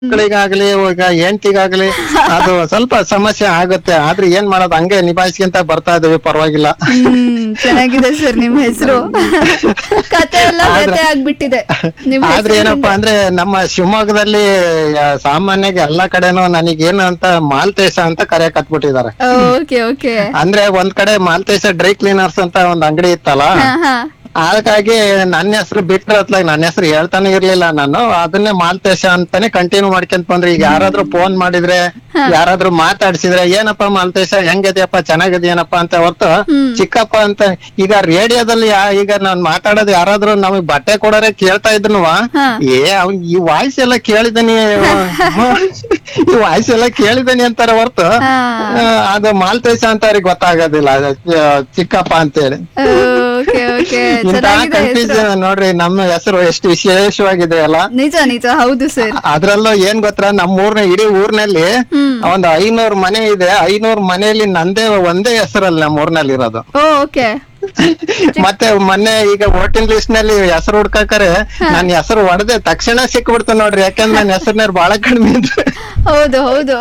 ಮಕ್ಕಳಿಗಾಗ್ಲಿ ಈಗ ಹೆಂಡತಿಗಾಗ್ಲಿ ಅದು ಸ್ವಲ್ಪ ಸಮಸ್ಯೆ ಆಗುತ್ತೆ ಆದ್ರೆ ಏನ್ ಮಾಡೋದು ಹಂಗೆ ನಿಭಾಯಿಸ್ಕೊಂತ ಬರ್ತಾ ಇದೀವಿ ಪರವಾಗಿಲ್ಲ ಹ್ಮ್ ಚೆನ್ನಾಗಿದೆ ಸರ್ ನಿಮ್ ಹೆಸರು ಕತೆ ಎಲ್ಲ ವ್ಯತೆ ಆಗ್ಬಿಟ್ಟಿದೆ ನಿಮ್ ಆದ್ರೆ ಏನಪ್ಪಾ ಅಂದ್ರೆ ನಮ್ಮ ಶಿವಮೊಗ್ಗದಲ್ಲಿ ಆ, ಸಾಮಾನ್ಯವಾಗಿ ಎಲ್ಲಾ ಕಡೆನೂ ನನಗೇನು ಅಂತ ಮಾಲ್ತೇಶ ಅಂತ ಕರೆಯಕ್ ಹತ್ಬಿಟ್ಟಿದ್ದಾರೆ ಓಕೆ ಓಕೆ ಅಂದ್ರೆ ಒಂದ್ ಕಡೆ ಮಾಲ್ತೇಶ ಡ್ರೈ ಕ್ಲೀನರ್ಸ್ ಅಂತ ಒಂದ್ ಅಂಗಡಿ ಇತ್ತಲ್ಲ ಹಾ ಹಾ ಹಾಗಾಗಿ ನನ್ನ ಹೆಸರು ಬಿಟ್ರೆ ಅತ್ಲಾಗ ನನ್ನ ಹೆಸರು ಹೇಳ್ತಾನೆ ಇರ್ಲಿಲ್ಲ ನಾನು ಅದನ್ನೇ ಮಾಲ್ತೇಶ ಅಂತಾನೆ ಕಂಟಿನ್ಯೂ ಮಾಡ್ಕೊಂತ ಬಂದ್ರೆ ಈಗ ಯಾರಾದ್ರೂ ಫೋನ್ ಮಾಡಿದ್ರೆ ಯಾರಾದ್ರೂ ಮಾತಾಡ್ಸಿದ್ರೆ ಏನಪ್ಪ ಮಾಲ್ತೇಶ ಹೆಂಗಿದ್ಯಪ್ಪ ಚೆನ್ನಾಗಿದ್ಯೇನಪ್ಪ ಅಂತ ಹೊರ್ತು ಚಿಕ್ಕಪ್ಪ ಅಂತ ಈಗ ರೇಡಿಯೋದಲ್ಲಿ ಯಾ- ಈಗ ನಾನ್ ಮಾತಾಡೋದು ಯಾರಾದ್ರೂ ನಮಗ್ ಬಟ್ಟೆ ಕೊಡೋರೆ ಕೇಳ್ತಾ ಇದ್ನು ಹಾ. ಏ ಅವ್ನ್ ಈ ವಾಯ್ಸ್ ಎಲ್ಲ ಕೇಳಿದನಿ ಈ ವಾಯ್ಸ್ ಎಲ್ಲ ಕೇಳಿದನಿ ಅಂತಾರೆ ಹೊರ್ತು ಹಾ. ಆ, ಅದು ಮಾಲ್ತೇಶ ಅಂತ ಅವ್ರಿಗೆ ಗೊತ್ತಾಗೋದಿಲ್ಲ ಅದು, ಆ, ಚಿಕ್ಕಪ್ಪ ಅಂತೇಳಿ ಓಕೆ ಓಕೆ ಇಂತಹ ಚೆನ್ನಾಗಿದೆ ಹೆಸರು ಕನ್ಫ್ಯೂಷನ್ ನೋಡ್ರಿ ನಮ್ಮ ಹೆಸರು ಎಷ್ಟು ವಿಶೇಷವಾಗಿದೆ ಅಲ್ಲ ನಿಜ ನಿಜ ಹೌದು ಸರ್ ಅದ್ರಲ್ಲೂ ಏನ್ ಗೊತ್ತಾ ನಮ್ಮ ಊರ್ನ ಇಡೀ ಊರ್ನಲ್ಲಿ ಒಂದ್ ಐನೂರ್ ಮನೆ ಇದೆ ಐನೂರ್ ಮನೆಯಲ್ಲಿ ನಂದೇ ಒಂದೇ ಹೆಸರಲ್ಲಿ ನಮ್ಮ ಊರ್ನಲ್ಲಿ ಇರೋದು ಓ ಓಕೆ ಮತ್ತೆ ಮೊನ್ನೆ ಈಗ ವೋಟಿಂಗ್ ಲಿಸ್ಟ್ ನಲ್ಲಿ ಹೆಸರು ಹುಡ್ಕಾಕರೆ ನನ್ ಹೆಸರು ಹೊಡೆದೆ ತಕ್ಷಣ ಸಿಕ್ಬಿಡ್ತು ನೋಡ್ರಿ ಯಾಕಂದ್ರೆ ನನ್ನ ಹೆಸರಿನ ಬಹಳ ಕಡಿಮೆ ಇದ್ರೆ ಹೌದು ಹೌದು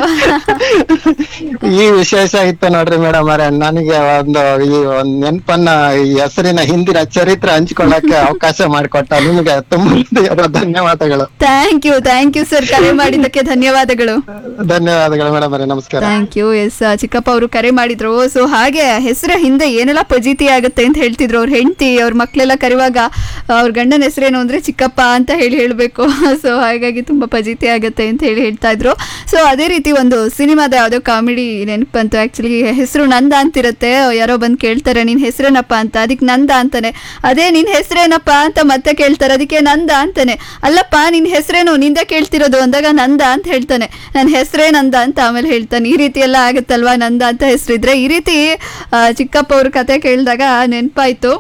ಈ ವಿಶೇಷ ಇತ್ತು ನೋಡ್ರಿ ಮೇಡಮ್ ಅರೆ ನನಗೆ ಒಂದು ಈ ಒಂದ್ ನೆನಪನ್ನ ಈ ಹೆಸರಿನ ಹಿಂದಿನ ಚರಿತ್ರೆ ಹಂಚ್ಕೊಳ್ಳಕ್ಕೆ ಅವಕಾಶ ಮಾಡಿಕೊಟ್ಟ ನಿಮ್ಗೆ ತುಂಬಾ ಹೃದಯದ ಧನ್ಯವಾದಗಳು thank you thank you sir ಕರೆ ಮಾಡಿದ್ದಕ್ಕೆ ಧನ್ಯವಾದಗಳು ಧನ್ಯವಾದಗಳು ಮೇಡಮ್ ಅರೆ ನಮಸ್ಕಾರ ಥ್ಯಾಂಕ್ ಯು ಎಸ್ ಚಿಕ್ಕಪ್ಪ ಅವರು ಕರೆ ಮಾಡಿದ್ರು ಸೊ ಹಾಗೆ ಹೆಸರ ಹಿಂದೆ ಏನೆಲ್ಲ ಪಜಿತಿ ಆಗುತ್ತೆ ಅಂತ ಹೇಳ್ತಿದ್ರು ಅವ್ರ ಹೆಂಡತಿ ಅವ್ರ ಮಕ್ಳೆಲ್ಲ ಕರೆಯುವಾಗ ಅವ್ರ ಗಂಡನ ಹೆಸರೇನು ಅಂದ್ರೆ ಚಿಕ್ಕಪ್ಪ ಅಂತ ಹೇಳಿ ಹೇಳಬೇಕು ಸೊ ಹಾಗಾಗಿ ತುಂಬಾ ಪಜಿತಿ ಆಗುತ್ತೆ ಅಂತ ಹೇಳಿ ಹೇಳ್ತಾ ಇದ್ರು ಸೊ ಅದೇ ರೀತಿ ಒಂದು ಸಿನಿಮಾದ ಯಾವುದೋ ಕಾಮಿಡಿ ನೆನಪು ಬಂತು ಆಕ್ಚುಲಿ ಹೆಸರು ನಂದ ಅಂತಿರುತ್ತೆ ಯಾರೋ ಬಂದು ಕೇಳ್ತಾರೆ ನಿನ್ ಹೆಸರೇನಪ್ಪ ಅಂತ ಅದಕ್ಕೆ ನಂದ ಅಂತಾನೆ ಅದೇ ನಿನ್ ಹೆಸರೇನಪ್ಪ ಅಂತ ಮತ್ತೆ ಕೇಳ್ತಾರೆ ಅದಕ್ಕೆ ನಂದ ಅಂತಾನೆ ಅಲ್ಲಪ್ಪ ನಿನ್ ಹೆಸರೇನು ನಿಂದ ಕೇಳ್ತಿರೋದು ಅಂದಾಗ ನಂದ ಅಂತ ಹೇಳ್ತಾನೆ ನನ್ನ ಹೆಸರೇ ನಂದ ಅಂತ ಆಮೇಲೆ ಹೇಳ್ತಾನೆ ಈ ರೀತಿ ಎಲ್ಲ ಆಗುತ್ತಲ್ವಾ ನಂದ ಅಂತ ಹೆಸರಿದ್ರೆ ಈ ರೀತಿ ಆ, ಚಿಕ್ಕಪ್ಪ ಅವ್ರ ಕತೆ ಕೇಳಿದಾಗ ನೆನಪಾಯ್ತು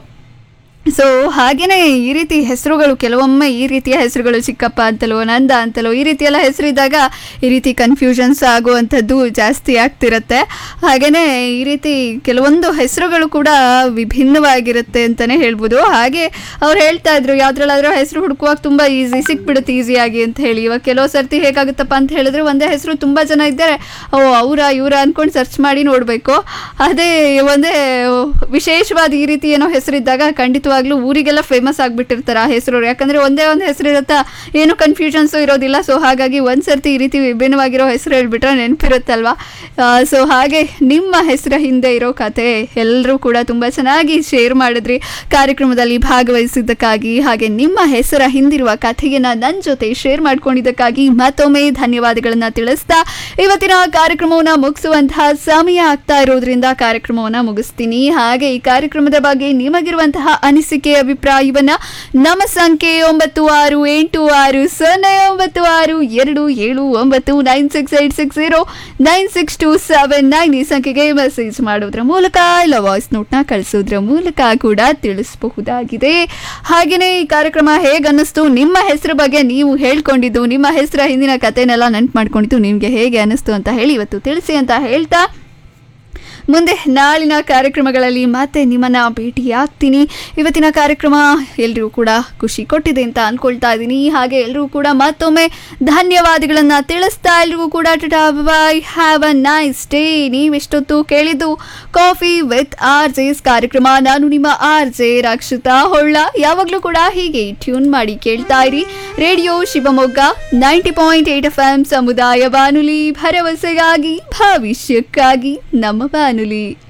ಸೊ ಹಾಗೇನೆ ಈ ರೀತಿ ಹೆಸರುಗಳು ಕೆಲವೊಮ್ಮೆ ಈ ರೀತಿಯ ಹೆಸರುಗಳು ಚಿಕ್ಕಪ್ಪ ಅಂತಲೋ ನಂದ ಅಂತಲೋ ಈ ರೀತಿ ಎಲ್ಲ ಹೆಸರಿದ್ದಾಗ ಈ ರೀತಿ ಕನ್ಫ್ಯೂಷನ್ಸ್ ಆಗುವಂಥದ್ದು ಜಾಸ್ತಿ ಆಗ್ತಿರತ್ತೆ ಹಾಗೇನೆ ಈ ರೀತಿ ಕೆಲವೊಂದು ಹೆಸರುಗಳು ಕೂಡ ವಿಭಿನ್ನವಾಗಿರುತ್ತೆ ಅಂತಲೇ ಹೇಳ್ಬೋದು ಹಾಗೆ ಅವ್ರು ಹೇಳ್ತಾ ಇದ್ರು ಯಾವ್ದ್ರಲ್ಲಾದ್ರೂ ಹೆಸರು ಹುಡುಕುವಾಗ ತುಂಬ ಈಸಿ ಸಿಕ್ಬಿಡುತ್ತೆ ಈಸಿಯಾಗಿ ಅಂತ ಹೇಳಿ ಇವಾಗ ಕೆಲವು ಸರ್ತಿ ಹೇಗಾಗುತ್ತಪ್ಪ ಅಂತ ಹೇಳಿದ್ರೆ ಒಂದೇ ಹೆಸರು ತುಂಬ ಜನ ಇದ್ದಾರೆ ಓ ಅವರ ಇವರ ಅನ್ಕೊಂಡು ಸರ್ಚ್ ಮಾಡಿ ನೋಡಬೇಕು ಅದೇ ಒಂದೇ ವಿಶೇಷವಾದ ಈ ರೀತಿ ಏನೋ ಹೆಸರಿದ್ದಾಗ ಖಂಡಿತವಾಗ್ಲೂ ಊರಿಗೆಲ್ಲ ಫೇಮಸ್ ಆಗಿಬಿಟ್ಟಿರ್ತಾರೆ ಆ ಹೆಸರು ಯಾಕಂದ್ರೆ ಒಂದೇ ಒಂದು ಹೆಸರು ಇರುತ್ತಾ ಏನು ಕನ್ಫ್ಯೂಷನ್ಸು ಇರೋದಿಲ್ಲ ಸೊ ಹಾಗಾಗಿ ಒಂದು ಸರ್ತಿ ಈ ರೀತಿ ವಿಭಿನ್ನವಾಗಿರೋ ಹೆಸರು ಹೇಳ್ಬಿಟ್ರೆ ನೆನಪಿರುತ್ತಲ್ವಾ ಸೊ ಹಾಗೆ ನಿಮ್ಮ ಹೆಸರ ಹಿಂದೆ ಇರೋ ಕತೆ ಎಲ್ಲರೂ ಕೂಡ ತುಂಬ ಚೆನ್ನಾಗಿ ಶೇರ್ ಮಾಡಿದ್ರಿ ಕಾರ್ಯಕ್ರಮದಲ್ಲಿ ಭಾಗವಹಿಸಿದ್ದಕ್ಕಾಗಿ ಹಾಗೆ ನಿಮ್ಮ ಹೆಸರ ಹಿಂದಿರುವ ಕಥೆಯನ್ನ ನನ್ನ ಜೊತೆ ಶೇರ್ ಮಾಡ್ಕೊಂಡಿದ್ದಕ್ಕಾಗಿ ಮತ್ತೊಮ್ಮೆ ಧನ್ಯವಾದಗಳನ್ನ ತಿಳಿಸ್ತಾ ಇವತ್ತಿನ ಕಾರ್ಯಕ್ರಮವನ್ನ ಮುಗಿಸುವಂತಹ ಸಮಯ ಆಗ್ತಾ ಇರೋದ್ರಿಂದ ಕಾರ್ಯಕ್ರಮವನ್ನ ಮುಗಿಸ್ತೀನಿ ಹಾಗೆ ಈ ಕಾರ್ಯಕ್ರಮದ ಬಗ್ಗೆ ನಿಮಗಿರುವಂತಹ ಅನಿಸಿಕೆ ಅಭಿಪ್ರಾಯವನ್ನ ನಮ್ಮ ಸಂಖ್ಯೆ ಒಂಬತ್ತು ಆರು ಎಂಟು ಆರು ಸೊನ್ನೆ ಒಂಬತ್ತು ಆರು ಎರಡು ಏಳು ಒಂಬತ್ತು nine six eight six zero nine six two seven nine ಈ ಸಂಖ್ಯೆಗೆ ಮೆಸೇಜ್ ಮಾಡೋದ್ರ ಮೂಲಕ ಇಲ್ಲ ವಾಯ್ಸ್ ನೋಟ್ನ ಕಳಿಸೋದ್ರ ಮೂಲಕ ಕೂಡ ತಿಳಿಸಬಹುದಾಗಿದೆ ಹಾಗೆಯೇ ಈ ಕಾರ್ಯಕ್ರಮ ಹೇಗೆ ಅನ್ನಿಸ್ತು ನಿಮ್ಮ ಹೆಸರು ಬಗ್ಗೆ ನೀವು ಹೇಳ್ಕೊಂಡಿದ್ದು ನಿಮ್ಮ ಹೆಸರ ಹಿಂದಿನ ಕಥೆನೆಲ್ಲ ನೆನ್ಪು ಮಾಡ್ಕೊಂಡಿದ್ದು ನಿಮಗೆ ಹೇಗೆ ಅನ್ನಿಸ್ತು ಅಂತ ಹೇಳಿ ಇವತ್ತು ತಿಳಿಸಿ ಅಂತ ಹೇಳ್ತಾ ಮುಂದೆ ನಾಳಿನ ಕಾರ್ಯಕ್ರಮಗಳಲ್ಲಿ ಮತ್ತೆ ನಿಮ್ಮನ್ನ ಭೇಟಿಯಾಗ್ತೀನಿ ಇವತ್ತಿನ ಕಾರ್ಯಕ್ರಮ ಎಲ್ರಿಗೂ ಕೂಡ ಖುಷಿ ಕೊಟ್ಟಿದೆ ಅಂತ ಅನ್ಕೊಳ್ತಾ ಇದ್ದೀನಿ ಹಾಗೆ ಎಲ್ರಿಗೂ ಕೂಡ ಮತ್ತೊಮ್ಮೆ ಧನ್ಯವಾದಗಳನ್ನ ತಿಳಿಸ್ತಾ ಎಲ್ರಿಗೂ ಕೂಡ ta-ta bye have a nice day ನೀವೆಷ್ಟೊತ್ತು ಕೇಳಿದ್ದು ಕಾಫಿ ವಿತ್ ಆರ್ ಜೆಸ್ ಕಾರ್ಯಕ್ರಮ ನಾನು ನಿಮ್ಮ ಆರ್ ಜೆ ರಕ್ಷಿತಾ ಹೊಳ್ಳ ಯಾವಾಗಲೂ ಕೂಡ ಹೀಗೆ ಟ್ಯೂನ್ ಮಾಡಿ ಕೇಳ್ತಾ ಇರಿ radio Shivamogga ninety point eight F M ಸಮುದಾಯ ಬಾನುಲಿ ಭರವಸೆಗಾಗಿ ಭವಿಷ್ಯಕ್ಕಾಗಿ ನಮ್ಮ ಬಾನುಲಿ